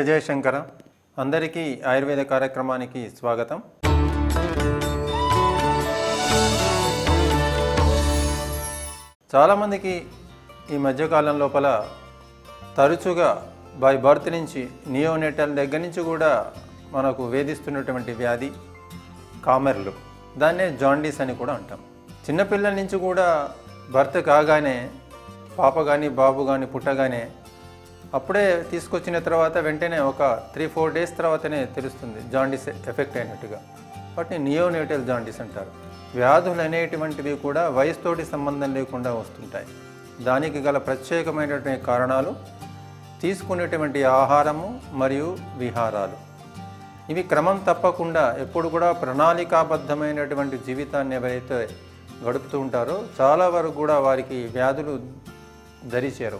జయ శంకర అందరికీ ఆయుర్వేద కార్యక్రమానికి స్వాగతం చాలామందికి ఈ మధ్యకాలం లోపల తరచుగా బై బర్త్ నుంచి నియోనేటల్ దగ్గర నుంచి కూడా మనకు వేధిస్తున్నటువంటి వ్యాధి కామెర్లు దాన్నే జాండీస్ అని కూడా అంటాం చిన్నపిల్లల నుంచి కూడా భర్త కాగానే పాప కానీ బాబు కానీ పుట్టగానే అప్పుడే తీసుకొచ్చిన తర్వాత వెంటనే ఒక త్రీ ఫోర్ డేస్ తర్వాతనే తెలుస్తుంది జాండీస్ ఎఫెక్ట్ అయినట్టుగా వాటిని నియోనేటల్ జాండీస్ అంటారు వ్యాధులు అనేటువంటివి కూడా వయసుతోటి సంబంధం లేకుండా వస్తుంటాయి దానికి గల ప్రత్యేకమైనటువంటి కారణాలు తీసుకునేటువంటి ఆహారము మరియు విహారాలు ఇవి క్రమం తప్పకుండా ఎప్పుడు కూడా ప్రణాళికాబద్ధమైనటువంటి జీవితాన్ని ఎవరైతే గడుపుతూ ఉంటారో చాలా వరకు కూడా వారికి వ్యాధులు దరిచేరు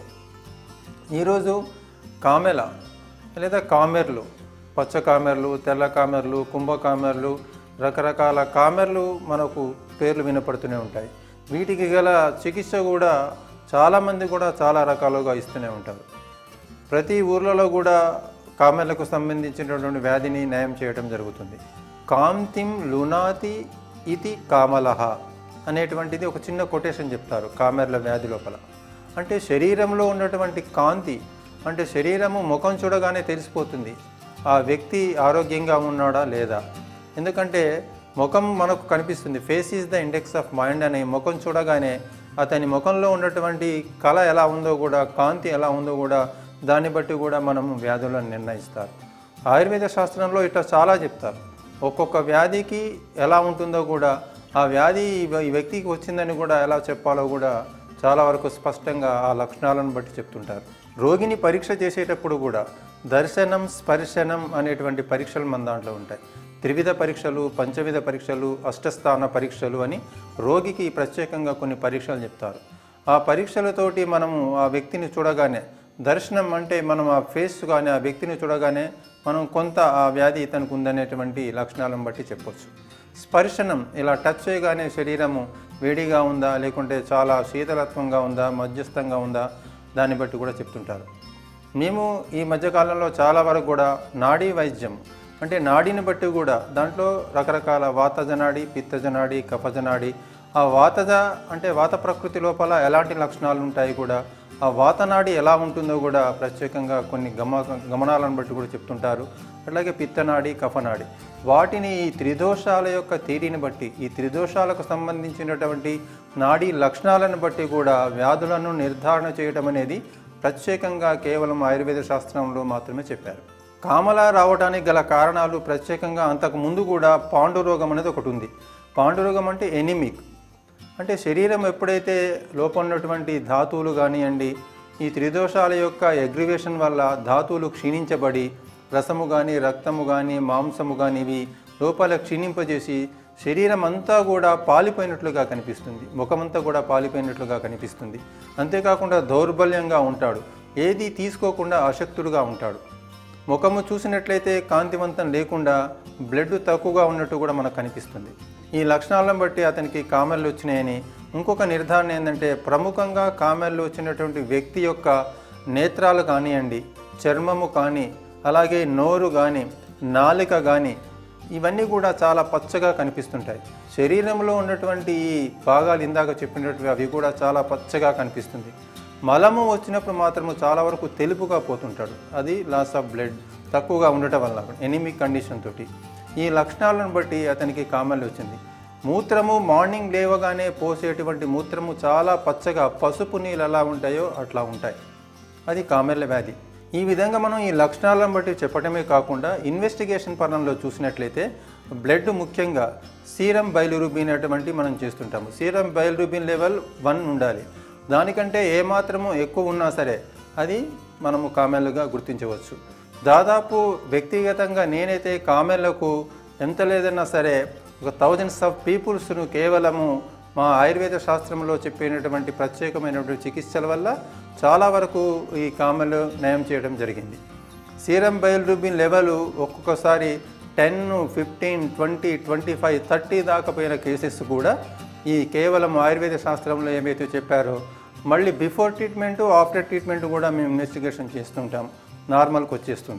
ఈరోజు కామెల లేదా కామెర్లు పచ్చ కామెర్లు తెల్ల కామెర్లు కుంభ కామెర్లు రకరకాల కామెర్లు మనకు పేర్లు వినపడుతూనే ఉంటాయి వీటికి గల చికిత్స కూడా చాలామంది కూడా చాలా రకాలుగా ఇస్తూనే ఉంటారు ప్రతి ఊర్లలో కూడా కామెర్లకు సంబంధించినటువంటి వ్యాధిని నయం చేయడం జరుగుతుంది కాంతిం లునాతి ఇతి కామలహ అనేటువంటిది ఒక చిన్న కొటేషన్ చెప్తారు కామెర్ల వ్యాధి లోపల అంటే శరీరంలో ఉన్నటువంటి కాంతి అంటే శరీరము ముఖం చూడగానే తెలిసిపోతుంది ఆ వ్యక్తి ఆరోగ్యంగా ఉన్నాడా లేదా ఎందుకంటే ముఖం మనకు కనిపిస్తుంది face is the index of mind అనే ముఖం చూడగానే అతని ముఖంలో ఉన్నటువంటి కళ ఎలా ఉందో కూడా కాంతి ఎలా ఉందో కూడా దాన్ని బట్టి కూడా మనం వ్యాధులను నిర్ణయిస్తారు ఆయుర్వేద శాస్త్రంలో ఇట్లా చాలా చెప్తారు ఒక్కొక్క వ్యాధికి ఎలా ఉంటుందో కూడా ఆ వ్యాధి ఈ వ్య- ఈ వ్యక్తికి వచ్చిందని కూడా ఎలా చెప్పాలో కూడా చాలా వరకు స్పష్టంగా ఆ లక్షణాలను బట్టి చెప్తుంటారు రోగిని పరీక్ష చేసేటప్పుడు కూడా దర్శనం స్పర్శనం అనేటువంటి పరీక్షలు మన దాంట్లో ఉంటాయి త్రివిధ పరీక్షలు పంచవిధ పరీక్షలు అష్టస్థాన పరీక్షలు అని రోగికి ప్రత్యేకంగా కొన్ని పరీక్షలు చెప్తారు ఆ పరీక్షలతోటి మనము ఆ వ్యక్తిని చూడగానే దర్శనం అంటే మనం ఆ ఫేస్ కానీ ఆ వ్యక్తిని చూడగానే మనం కొంత ఆ వ్యాధి ఇతనికి ఉందనేటువంటి లక్షణాలను బట్టి చెప్పొచ్చు స్పర్శనం ఇలా టచ్ చేయగానే శరీరము వేడిగా ఉందా లేకుంటే చాలా శీతలత్వంగా ఉందా మధ్యస్థంగా ఉందా దాన్ని బట్టి కూడా చెప్తుంటారు మేము ఈ మధ్యకాలంలో చాలా వరకు కూడా నాడీ వైద్యం అంటే నాడీని బట్టి కూడా దాంట్లో రకరకాల వాతజనాడి పిత్తజనాడి కఫజనాడి ఆ వాతజ అంటే వాత ప్రకృతి లోపల ఎలాంటి లక్షణాలు ఉంటాయి కూడా ఆ వాతనాడి ఎలా ఉంటుందో కూడా ప్రత్యేకంగా కొన్ని గమ గమనాలను బట్టి కూడా చెప్తుంటారు అట్లాగే పిత్తనాడి కఫనాడి వాటిని ఈ త్రిదోషాల యొక్క తీరిని బట్టి ఈ త్రిదోషాలకు సంబంధించినటువంటి నాడీ లక్షణాలను బట్టి కూడా వ్యాధులను నిర్ధారణ చేయడం అనేది ప్రత్యేకంగా కేవలం ఆయుర్వేద శాస్త్రంలో మాత్రమే చెప్పారు కామల రావడానికి గల కారణాలు ప్రత్యేకంగా అంతకు ముందు కూడా పాండురోగం అనేది ఒకటి ఉంది పాండురోగం అంటే ఎనిమిక్ అంటే శరీరం ఎప్పుడైతే లోపల ఉన్నటువంటి ధాతువులు కానివ్వండి ఈ త్రిదోషాల యొక్క అగ్రివేషన్ వల్ల ధాతువులు క్షీణించబడి రసము కానీ రక్తము కానీ మాంసము కానీ ఇవి లోపల క్షీణింపజేసి శరీరం అంతా కూడా పాలిపోయినట్లుగా కనిపిస్తుంది ముఖమంతా కూడా పాలిపోయినట్లుగా కనిపిస్తుంది అంతేకాకుండా దౌర్బల్యంగా ఉంటాడు ఏది తీసుకోకుండా అశక్తుడుగా ఉంటాడు ముఖము చూసినట్లయితే కాంతివంతం లేకుండా బ్లడ్ తక్కువగా ఉన్నట్టు కూడా మనకు కనిపిస్తుంది ఈ లక్షణాలను బట్టి అతనికి కామెర్లు వచ్చినాయని ఇంకొక నిర్ధారణ ఏంటంటే ప్రముఖంగా కామెర్లు వచ్చినటువంటి వ్యక్తి యొక్క నేత్రాలు కానివ్వండి చర్మము కానీ అలాగే నోరు కానీ నాలిక కానీ ఇవన్నీ కూడా చాలా పచ్చగా కనిపిస్తుంటాయి శరీరంలో ఉన్నటువంటి ఈ భాగాలు ఇందాక చెప్పినట్టు అవి కూడా చాలా పచ్చగా కనిపిస్తుంది మలము వచ్చినప్పుడు మాత్రము చాలా వరకు తెలుపుగా పోతుంటాడు అది లాస్ ఆఫ్ బ్లడ్ తక్కువగా ఉండటం వల్ల ఎనిమిక్ కండిషన్ తోటి ఈ లక్షణాలను బట్టి అతనికి కామెర్లు వచ్చింది మూత్రము మార్నింగ్ లేవగానే పోసేటువంటి మూత్రము చాలా పచ్చగా పసుపు నీళ్ళు ఎలా ఉంటాయో అట్లా ఉంటాయి అది కామెర్ల వ్యాధి ఈ విధంగా మనం ఈ లక్షణాలను బట్టి చెప్పడమే కాకుండా ఇన్వెస్టిగేషన్ పరంలో చూసినట్లయితే బ్లడ్ ముఖ్యంగా సీరం బైలురుబిన్ అటువంటి మనం చేస్తుంటాము సీరం బైలురుబిన్ లెవెల్ వన్ ఉండాలి దానికంటే ఏమాత్రము ఎక్కువ ఉన్నా సరే అది మనము కామెర్లుగా గుర్తించవచ్చు దాదాపు వ్యక్తిగతంగా నేనైతే కామెర్లకు ఎంత లేదన్నా సరే ఒక థౌజండ్స్ ఆఫ్ పీపుల్స్ను కేవలము మా ఆయుర్వేద శాస్త్రంలో చెప్పినటువంటి ప్రత్యేకమైనటువంటి చికిత్సల వల్ల చాలా వరకు ఈ కామెలు నయం చేయడం జరిగింది సీరం బయలురుబిన్ లెవెల్ ఒక్కొక్కసారి ten fifteen twenty twenty five thirty దాకా పోయిన కేసెస్ కూడా ఈ కేవలం ఆయుర్వేద శాస్త్రంలో ఏమైతే చెప్పారో మళ్ళీ బిఫోర్ ట్రీట్మెంట్ ఆఫ్టర్ ట్రీట్మెంట్ కూడా మేము ఇన్వెస్టిగేషన్ చేస్తుంటాం నార్మల్కి వచ్చేస్తుంది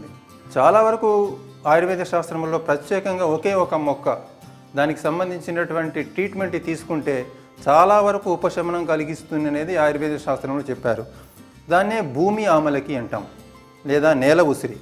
చాలా వరకు ఆయుర్వేద శాస్త్రంలో ప్రత్యేకంగా ఒకే ఒక మొక్క దానికి సంబంధించినటువంటి ట్రీట్మెంట్ తీసుకుంటే చాలా వరకు ఉపశమనం కలిగిస్తుంది అనేది ఆయుర్వేద శాస్త్రంలో చెప్పారు దాన్నే భూమి ఆమలకి అంటాం లేదా నేల ఉసిరి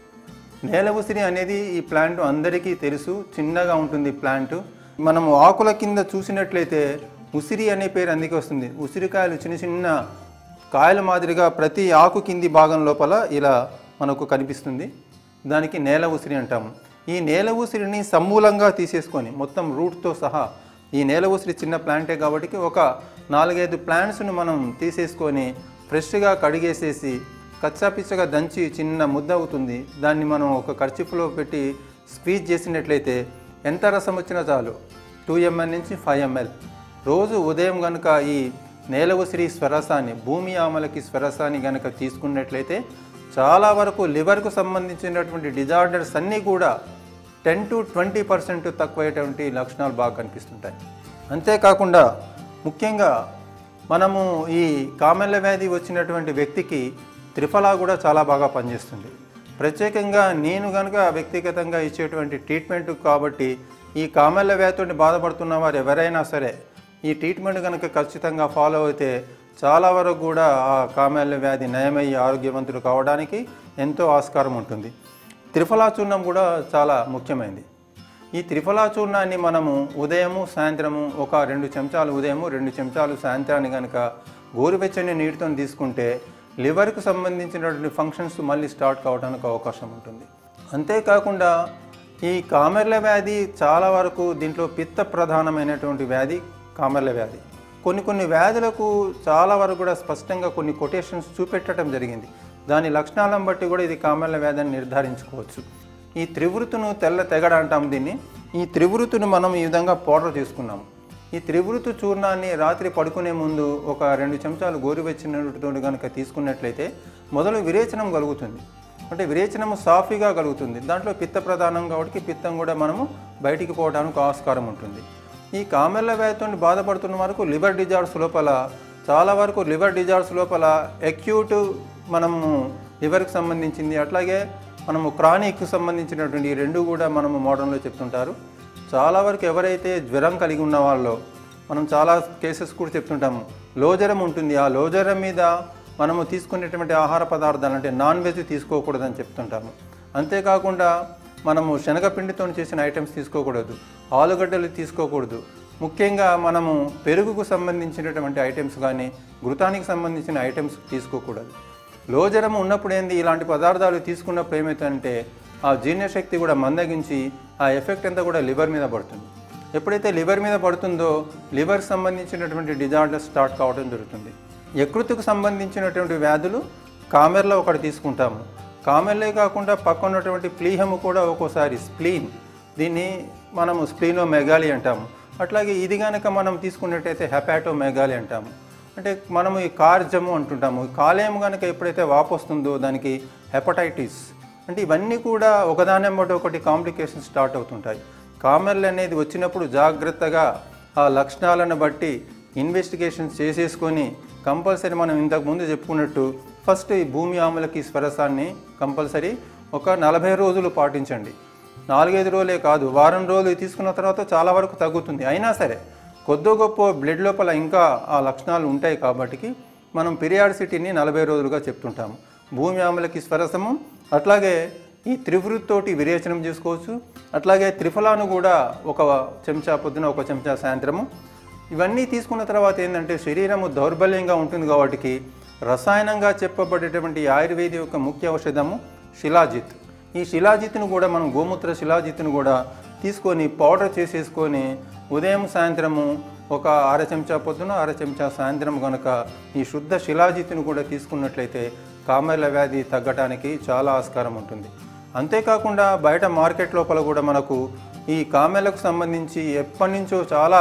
నేల ఉసిరి అనేది ఈ ప్లాంట్ అందరికీ తెలుసు చిన్నగా ఉంటుంది ఈ ప్లాంట్ మనము ఆకుల కింద చూసినట్లయితే ఉసిరి అనే పేరు అందుకే వస్తుంది ఉసిరికాయలు చిన్న చిన్న కాయల మాదిరిగా ప్రతి ఆకు కింది భాగం లోపల ఇలా మనకు కనిపిస్తుంది దానికి నేల ఉసిరి అంటాము ఈ నేల ఉసిరిని సమూలంగా తీసేసుకొని మొత్తం రూట్తో సహా ఈ నేల ఉసిరి చిన్న ప్లాంటే కాబట్టి ఒక నాలుగైదు ప్లాంట్స్ను మనం తీసేసుకొని ఫ్రెష్గా కడిగేసేసి కచ్చాపిచ్చగా దంచి చిన్న ముద్ద అవుతుంది దాన్ని మనం ఒక ఖర్చులో పెట్టి స్క్వీజ్ చేసినట్లయితే ఎంత రసం వచ్చినా చాలు టూ ఎంఎల్ నుంచి ఫైవ్ ఎంఎల్ రోజు ఉదయం కనుక ఈ నేల ఉసిరి స్వరసాన్ని భూమి ఆమలకి స్వరసాన్ని కనుక తీసుకున్నట్లయితే చాలా వరకు లివర్కు సంబంధించినటువంటి డిజార్డర్స్ అన్నీ కూడా టెన్ టు ట్వంటీ పర్సెంట్ తక్కువయ్యేటువంటి లక్షణాలు బాగా కనిపిస్తుంటాయి అంతేకాకుండా ముఖ్యంగా మనము ఈ కామెల్ల వ్యాధి వచ్చినటువంటి వ్యక్తికి త్రిఫలా కూడా చాలా బాగా పనిచేస్తుంది ప్రత్యేకంగా నేను కనుక వ్యక్తిగతంగా ఇచ్చేటువంటి ట్రీట్మెంట్ కాబట్టి ఈ కామెల్ల వ్యాధితో బాధపడుతున్న వారు ఎవరైనా సరే ఈ ట్రీట్మెంట్ కనుక ఖచ్చితంగా ఫాలో అయితే చాలా వరకు కూడా ఆ కామెల్ల వ్యాధి నయమయ్యి ఆరోగ్యవంతులు కావడానికి ఎంతో ఆస్కారం ఉంటుంది త్రిఫలా చూర్ణం కూడా చాలా ముఖ్యమైనది ఈ త్రిఫలా చూర్ణాన్ని మనము ఉదయము సాయంత్రము ఒక రెండు చెంచాలు ఉదయము రెండు చెంచాలు సాయంత్రాన్ని కనుక గోరువెచ్చని నీటితో తీసుకుంటే లివర్కు సంబంధించినటువంటి ఫంక్షన్స్ మళ్ళీ స్టార్ట్ కావడానికి అవకాశం ఉంటుంది అంతేకాకుండా ఈ కామెర్ల వ్యాధి చాలా వరకు దీంట్లో పిత్త ప్రధానమైనటువంటి వ్యాధి కామెర్ల వ్యాధి కొన్ని కొన్ని వ్యాధులకు చాలా వరకు కూడా స్పష్టంగా కొన్ని కొటేషన్స్ చూపెట్టడం జరిగింది దాని లక్షణాలను బట్టి కూడా ఇది కామెర్ల వ్యాధి అని నిర్ధారించుకోవచ్చు ఈ త్రివృతును తెల్ల తెగడ అంటాం దీన్ని ఈ త్రివృతును మనం ఈ విధంగా పౌడర్ చేసుకున్నాము ఈ త్రివృతు చూర్ణాన్ని రాత్రి పడుకునే ముందు ఒక రెండు చెంచాలు గోరువెచ్చినతో కనుక తీసుకున్నట్లయితే మొదలు విరేచనం కలుగుతుంది అంటే విరేచనము సాఫీగా కలుగుతుంది దాంట్లో పిత్త ప్రధానం కాబట్టి పిత్తం కూడా మనము బయటికి పోవడానికి ఆస్కారం ఉంటుంది ఈ కామెర్ల వ్యాధితో బాధపడుతున్న వరకు లివర్ డిజార్డ్స్ లోపల చాలా వరకు లివర్ డిజార్డ్స్ లోపల అక్యూట్ మనము లివర్కి సంబంధించింది అట్లాగే మనము క్రానిక్ సంబంధించినటువంటి ఈ రెండు కూడా మనము మోడర్న్లో చెప్తుంటారు చాలా వరకు ఎవరైతే జ్వరం కలిగి ఉన్న వాళ్ళు మనం చాలా కేసెస్ కూడా చెప్తుంటాము లోజరం ఉంటుంది ఆ లోజరం మీద మనము తీసుకునేటువంటి ఆహార పదార్థాలు అంటే నాన్ వెజ్ తీసుకోకూడదని చెప్తుంటాము అంతేకాకుండా మనము శనగపిండితో చేసిన ఐటమ్స్ తీసుకోకూడదు ఆలుగడ్డలు తీసుకోకూడదు ముఖ్యంగా మనము పెరుగుకు సంబంధించినటువంటి ఐటమ్స్ కానీ ఘృతానికి సంబంధించిన ఐటమ్స్ తీసుకోకూడదు లోజరం ఉన్నప్పుడు ఏంది ఇలాంటి పదార్థాలు తీసుకున్నప్పుడు ఏమవుతుందంటే ఆ జీర్ణశక్తి కూడా మందగించి ఆ ఎఫెక్ట్ అంతా కూడా లివర్ మీద పడుతుంది ఎప్పుడైతే లివర్ మీద పడుతుందో లివర్ సంబంధించినటువంటి డిజార్డర్ స్టార్ట్ కావడం జరుగుతుంది యకృతికి సంబంధించినటువంటి వ్యాధులు కామెర్లో ఒకటి తీసుకుంటాము కామెర్లే కాకుండా పక్కన ఉన్నటువంటి ప్లీహము కూడా ఒక్కోసారి స్ప్లీన్ దీన్ని మనము స్ప్లీనో మెగాలి అంటాము అట్లాగే ఇది కనుక మనం తీసుకున్నట్టయితే హెపాటో మెగాలి అంటాము అంటే మనము ఈ కార్జము అంటుంటాము ఈ కాలేయం కనుక ఎప్పుడైతే వాపు వస్తుందో దానికి హెపటైటిస్ అంటే ఇవన్నీ కూడా ఒకదాని బట్టి ఒకటి కాంప్లికేషన్ స్టార్ట్ అవుతుంటాయి కామెర్లు అనేది వచ్చినప్పుడు జాగ్రత్తగా ఆ లక్షణాలను బట్టి ఇన్వెస్టిగేషన్స్ చేసేసుకొని కంపల్సరీ మనం ఇంతకు ముందు చెప్పుకున్నట్టు ఫస్ట్ ఈ భూమి ఆములకి స్వరసాన్ని కంపల్సరీ ఒక నలభై రోజులు పాటించండి నాలుగైదు రోజులే కాదు వారం రోజులు తీసుకున్న తర్వాత చాలా వరకు తగ్గుతుంది అయినా సరే కొద్ది గొప్ప బ్లడ్ లోపల ఇంకా ఆ లక్షణాలు ఉంటాయి కాబట్టి మనం పిరియాడిసిటీని నలభై రోజులుగా చెప్తుంటాము భూమి ఆములకి స్వరసము అట్లాగే ఈ త్రివృత్తోటి విరేచనం చేసుకోవచ్చు అట్లాగే త్రిఫలాను కూడా ఒక చెంచా పొద్దున ఒక చెంచా సాయంత్రము ఇవన్నీ తీసుకున్న తర్వాత ఏంటంటే శరీరము దౌర్బల్యంగా ఉంటుంది కాబట్టి రసాయనంగా చెప్పబడేటువంటి ఈ ఆయుర్వేద యొక్క ముఖ్య ఔషధము శిలాజిత్ ఈ శిలాజిత్ను కూడా మనం గోమూత్ర శిలాజిత్ను కూడా తీసుకొని పౌడర్ చేసేసుకొని ఉదయం సాయంత్రము ఒక అర చెంచా పొద్దున అర చెంచా సాయంత్రం కనుక ఈ శుద్ధ శిలాజిత్ను కూడా తీసుకున్నట్లయితే కామెర్ల వ్యాధి తగ్గటానికి చాలా ఆస్కారం ఉంటుంది అంతేకాకుండా బయట మార్కెట్ లోపల కూడా మనకు ఈ కామెర్లకు సంబంధించి ఎప్పటి నుంచో చాలా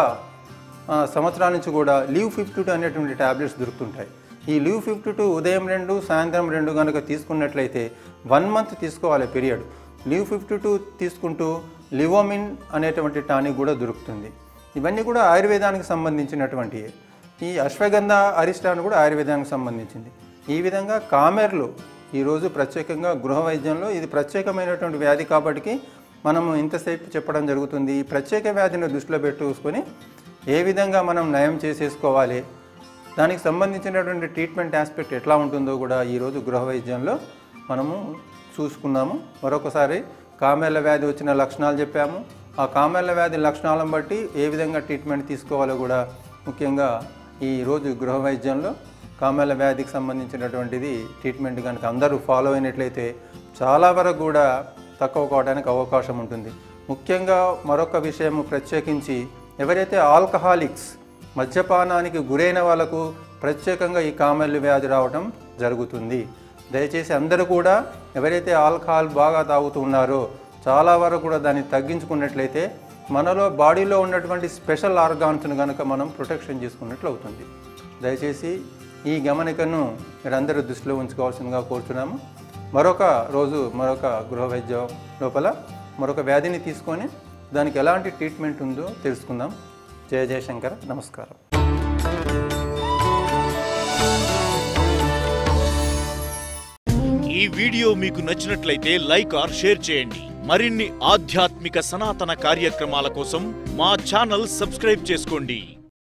ఆ, సంవత్సరాల నుంచి కూడా లీవ్ ఫిఫ్టీ టూ అనేటువంటి ట్యాబ్లెట్స్ దొరుకుతుంటాయి ఈ లీవ్ ఫిఫ్టీ టూ ఉదయం రెండు సాయంత్రం రెండు కనుక తీసుకున్నట్లయితే వన్ మంత్ తీసుకోవాలి పీరియడ్ లీవ్ ఫిఫ్టీ టూ తీసుకుంటూ లివోమిన్ అనేటువంటి టానిక్ కూడా దొరుకుతుంది ఇవన్నీ కూడా ఆయుర్వేదానికి సంబంధించినటువంటి ఈ అశ్వగంధ అరిష్టాన్ కూడా ఆయుర్వేదానికి సంబంధించింది ఈ విధంగా కామెర్లు ఈరోజు ప్రత్యేకంగా గృహ వైద్యంలో ఇది ప్రత్యేకమైనటువంటి వ్యాధి కాబట్టి మనము ఇంతసేపు చెప్పడం జరుగుతుంది ఈ ప్రత్యేక వ్యాధిని దృష్టిలో పెట్టుకొని ఏ విధంగా మనం నయం చేసేసుకోవాలి దానికి సంబంధించినటువంటి ట్రీట్మెంట్ ఆస్పెక్ట్ ఎట్లా ఉంటుందో కూడా ఈరోజు గృహ వైద్యంలో మనము చూసుకున్నాము మరొకసారి కామెర్ల వ్యాధి వచ్చిన లక్షణాలు చెప్పాము ఆ కామెర్ల వ్యాధి లక్షణాలను బట్టి ఏ విధంగా ట్రీట్మెంట్ తీసుకోవాలో కూడా ముఖ్యంగా ఈ రోజు గృహ వైద్యంలో కామెర్ల వ్యాధికి సంబంధించినటువంటిది ట్రీట్మెంట్ కనుక అందరూ ఫాలో అయినట్లయితే చాలా వరకు కూడా తక్కువ కావడానికి అవకాశం ఉంటుంది ముఖ్యంగా మరొక విషయం ప్రత్యేకించి ఎవరైతే ఆల్కహాలిక్స్ మద్యపానానికి గురైన వాళ్ళకు ప్రత్యేకంగా ఈ కామెర్లు వ్యాధి రావడం జరుగుతుంది దయచేసి అందరూ కూడా ఎవరైతే ఆల్కహాల్ బాగా తాగుతూ ఉన్నారో చాలా వరకు కూడా దాన్ని తగ్గించుకున్నట్లయితే మనలో బాడీలో ఉన్నటువంటి స్పెషల్ ఆర్గాన్స్ను కనుక మనం ప్రొటెక్షన్ చేసుకున్నట్లు అవుతుంది దయచేసి ఈ గమనికను మీరందరూ దృష్టిలో ఉంచుకోవాల్సిందిగా కోరుతున్నాము మరొక రోజు మరొక గృహ వైద్యం లోపల మరొక వ్యాధిని తీసుకొని దానికి ఎలాంటి ట్రీట్మెంట్ ఉందో తెలుసుకుందాం జయ జయశంకర్ నమస్కారం ఈ వీడియో మీకు నచ్చినట్లయితే లైక్ ఆర్ షేర్ చేయండి మరిన్ని ఆధ్యాత్మిక సనాతన కార్యక్రమాల కోసం మా ఛానల్ సబ్స్క్రైబ్ చేసుకోండి